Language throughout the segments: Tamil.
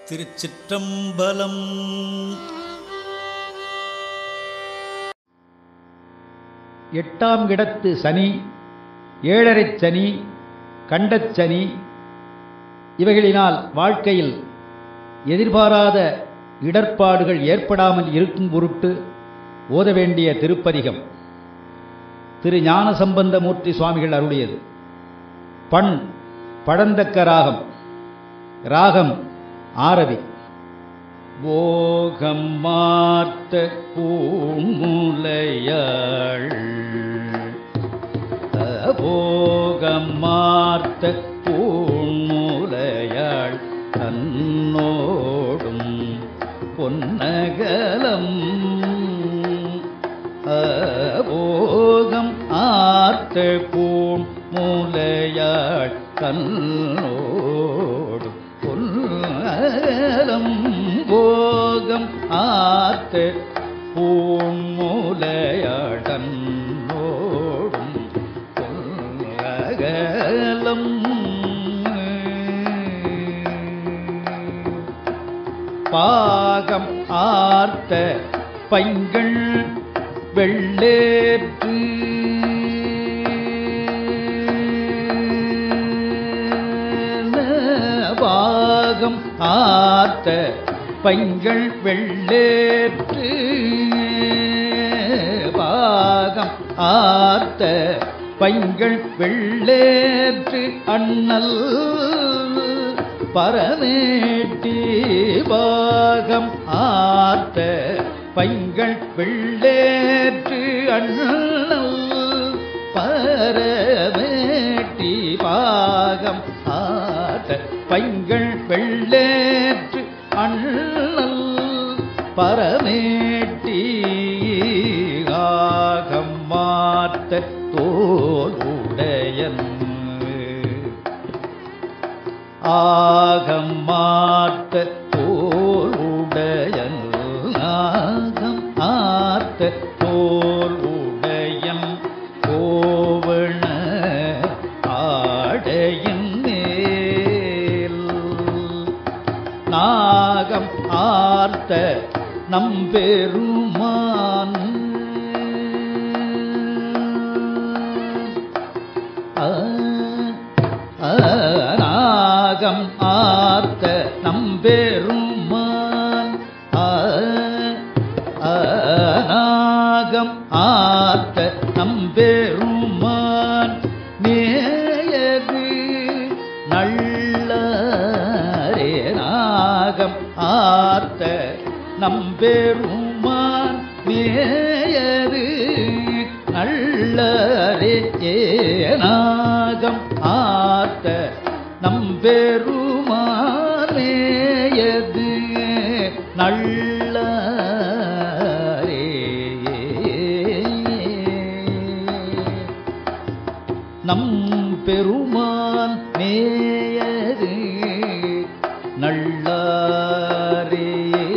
திருச்சிற்றம்பலம் எட்டாம் இடத்து சனி ஏழரைச் சனி கண்டச் சனி இவைகளினால் வாழ்க்கையில் எதிர்பாராத இடர்ப்பாடுகள் ஏற்படாமல் இருக்கும் பொருட்டு ஓத வேண்டிய திருப்பதிகம் திரு ஞானசம்பந்தமூர்த்தி சுவாமிகள் அருளியது பண் பழந்தக்க ராகம் ராகம் ஆரவி போகம் மாத்த பூமுலையாள் போகம் மாத்த பூமுலையாள் தன்னோடும் பொன்னகலம் போகம் ஆர்த்த பூம் மூலையாள் தன்னோடு பொன்னகலம் போகம் ஆர்த்த பூம் மூலையாள் தன்னோடும் பொன்னகலம் பாகம் ஆர்த்த பைங்கள் வெள்ளேற்று பாகம் ஆர்த்த பைங்கள் வெள்ளேற்று பாகம் ஆர்த்த பைங்கள் வெள்ளேற்று அண்ணல் பரமேட்டி பாகம் ஆர்த்த பைங்கள் வெள்ளேற்று அண்ணல் பரமேட்டி பாகம் ஆர்த்த பைங்கள் வெள்ளேற்று அண்ணல் பரமேட்டி ஆகம் மாத்த தோலுடையன் ஆகம் மாத்த தோலுடையன் ஆகம் ஆத்த தோலுடையன் கோவண ஆடையின் மேல் நாகம் ஆர்த்த நம்பெருமான் ஆ ஆ, நாகம் ஆர்த்த நம்பெருமான் ஆ, ஆ, நாகம் ஆர்த்த நம்பெருமான் நேயது நள்ளரே நாகம் ஆர்த்த நம்பெருமான் நேயது நல்லரே ஏனாகம் ஆர்த்த நம்பெருமானேயது நல்லரே நம் பெருமான் நேயது நல்லாரே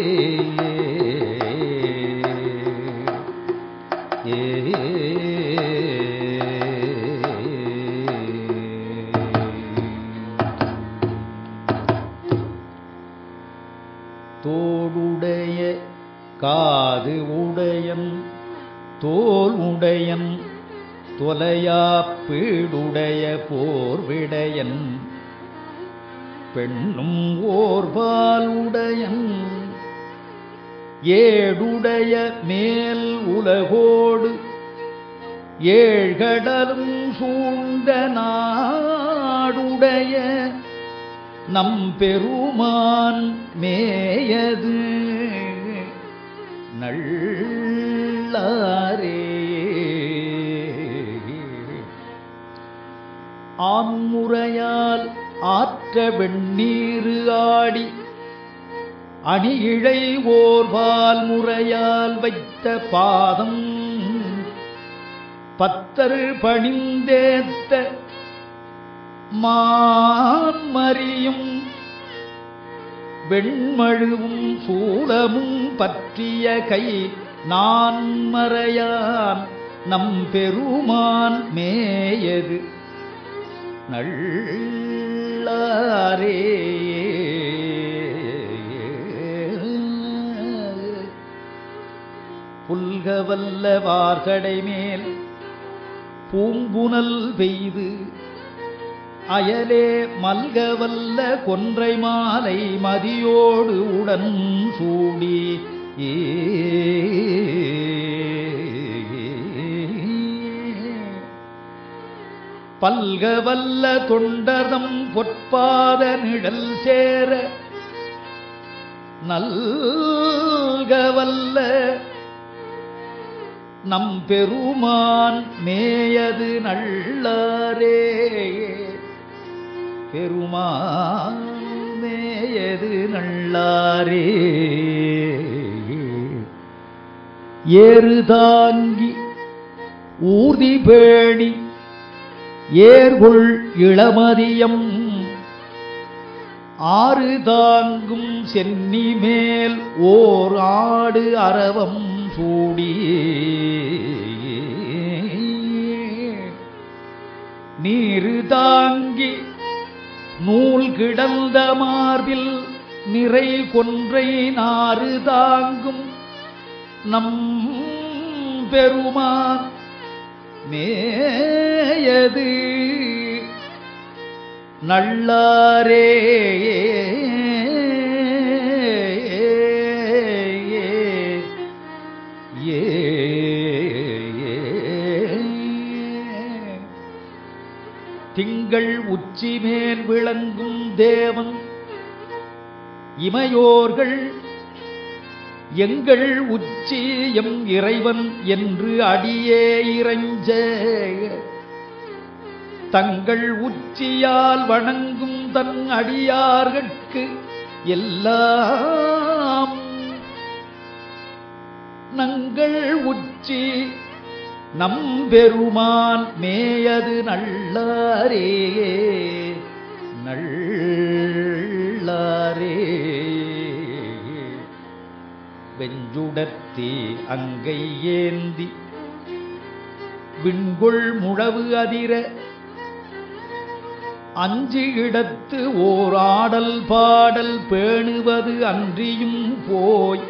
தோடுடைய காது உடையன் தோல் உடையன் தொலையா பீடுடைய போர்விடையன் பெண்ணும் ஓர்பால் உடையன் ஏடுடைய மேல் உலகோடு ஏழ்கடலும் சூழ்ந்த நாடுடைய நம் பெருமான் மேயது நல்லாரே ஆண்முறையால் ஆற்ற வெண்ணீரு ஆடி அணி இழை ஓர்பால் முறையால் வைத்த பாதம் பத்தர் பணிந்தேத்த மான்மறியும் வெண்மழுவும் சூலமும் பற்றிய கை நான் மறையான் நம் பெருமான் மேயது நல்லாரே புல்கவல்ல வார்கடை மேல் பூம்புனல் பெய்து அயலே மல்கவல்ல கொன்றை மாலை மதியோடு உடன் சூடி பல்கவல்ல தொண்டர்தம் பொற்பாத நிழல் சேர நல்கவல்ல நம் பெருமான் மேயது நல்லாரே பெருமான் மேயது நல்லாரே ஏறு தாங்கி ஊர்தி பேணி ஏர்கொள் இளமதியம் ஆறு தாங்கும் சென்னி மேல் ஓர் ஆடு அரவம் சூடி நீரு தாங்கி நூல் கிடந்த மார்பில் நிறை கொன்றை நாறு தாங்கும் நம் பெருமான் மேயது நல்லாரே ஏ திங்கள் உச்சி மேல் விளங்கும் தேவன் இமையோர்கள் எங்கள் உச்சி எம் இறைவன் என்று அடியே இறைஞ்ச தங்கள் உச்சியால் வணங்கும் தன் அடியார்கட்கு எல்லாம் நங்கள் உச்சி நம் பெருமான் மேயது நல்லாரே நல்லாரே வெஞ்சுடத்தே அங்கை ஏந்தி விண்கொள் முழவு அதிர அஞ்சு இடத்து ஓர் ஆடல் பாடல் பேணுவது அன்றியும் போய்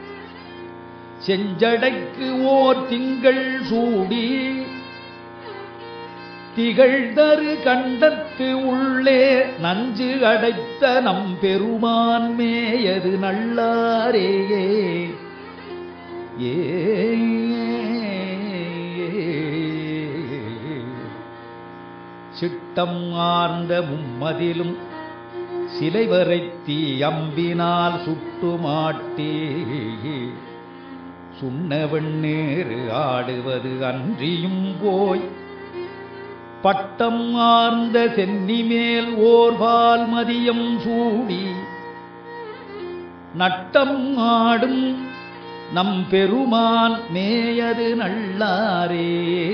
செஞ்சடைக்கு ஓர் திங்கள் சூடி திகழ்தரு கண்டத்து உள்ளே நஞ்சு அடைத்த நம் பெருமான் மேயது நல்லாரே ஏ சிட்டம் ஆர்ந்த மும்மதிலும் சிலை வரைத்தி அம்பினால் சுட்டுமாட்டே சுண்ணவெண்ணேறு ஆடுவது அன்றியும் போய் பட்டம் ஆர்ந்த சென்னி மேல் ஓர்பால் மதியம் சூடி நட்டம் ஆடும் நம் பெருமான் மேயது நல்லாரே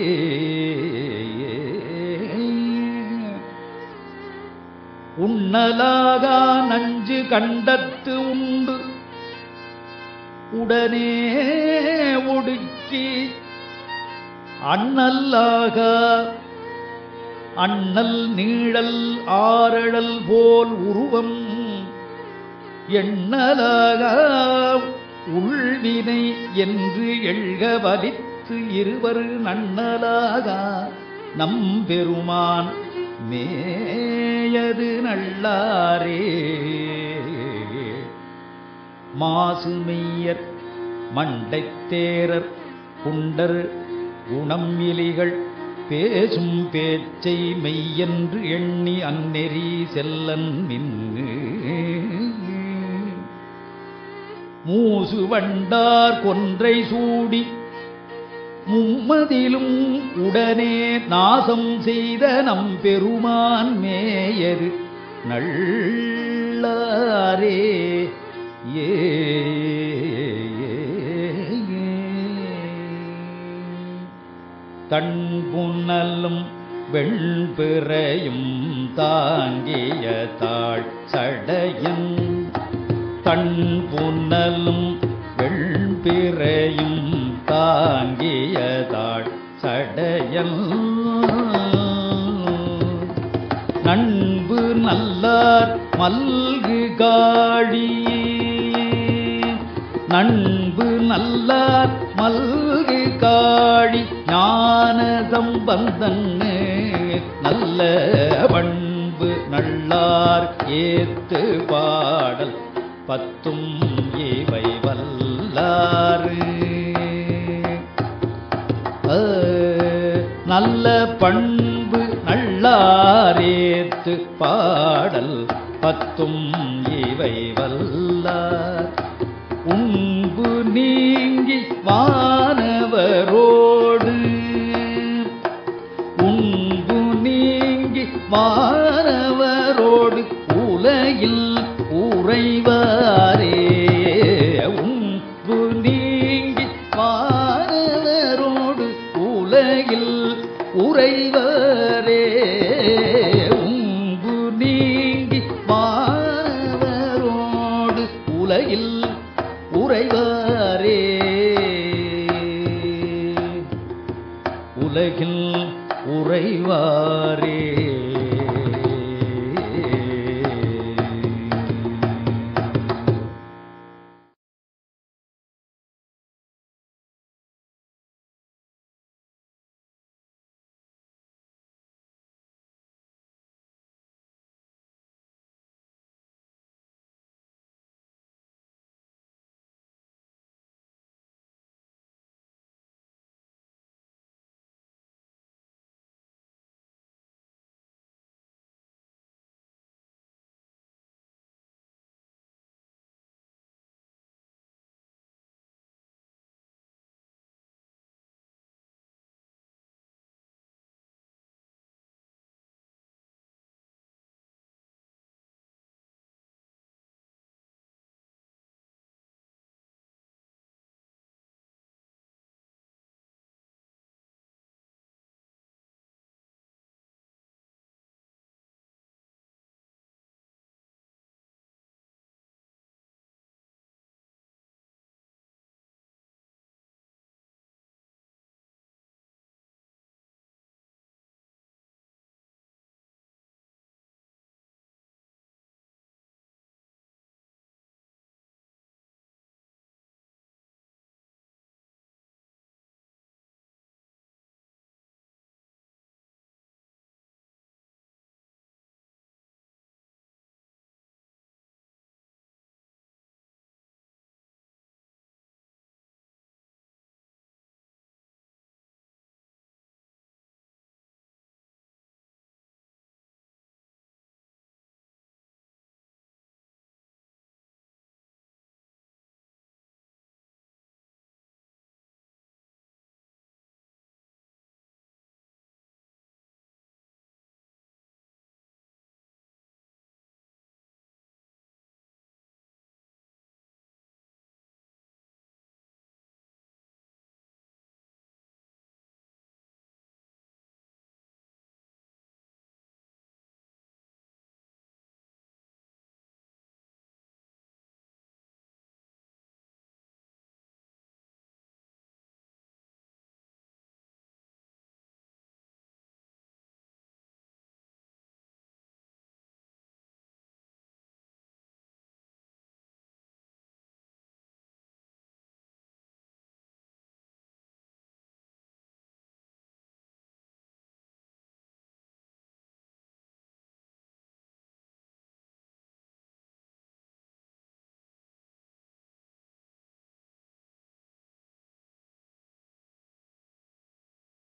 உண்ணலாகா நஞ்சு கண்டத்து உண்டு உடனே ஒடுக்கி அண்ணல்லாக அண்ணல் நீழல் ஆரழல் போல் உருவம் எண்ணலாக உள்வினை என்று எழ்க வலித்து இருவர் நன்னலாக நம் பெருமான் மேயது நல்லாரே மாசுமெய்யர் மண்டைத்தேரர் குண்டர் குணம் இலிகள் பேசும் பேச்சை மெய்யென்று எண்ணி அந்நெறி செல்லன் மின்னு மூசு வண்டார் கொன்றை சூடி மும்மதிலும் உடனே நாசம் செய்த நம் பெருமான் மேயது நல்லாரே ஏ தன் புன்னலும் வெண்பிறையும் தாங்கிய தாழ் சடையன் தன் புன்னலும் வெண்பிறையும் தாங்கிய தாழ் சடையன் நண்பு நல்லார் மல்கு காழி நண்பு நல்லார் மல்கு காழி ஞான சம்பந்தன்னு நல்ல பண்பு நல்லார் ஏத்து பாடல் பத்தும் இவை வல்லாறு ஆ, நல்ல பண்பு நல்லாரேத்து பாடல் பத்தும் இவை வல்லார் உண்பு நீங்கி வானவரோடு உண்பு நீங்கி வானவரோடு உலகில் உறைவாரே உண்பு நீங்கி வானவரோடு உலகில் உறைவரே உம்பு நீங்கி வானவரோடு உலகில் உறைவாரே உலகில் உறைவாரே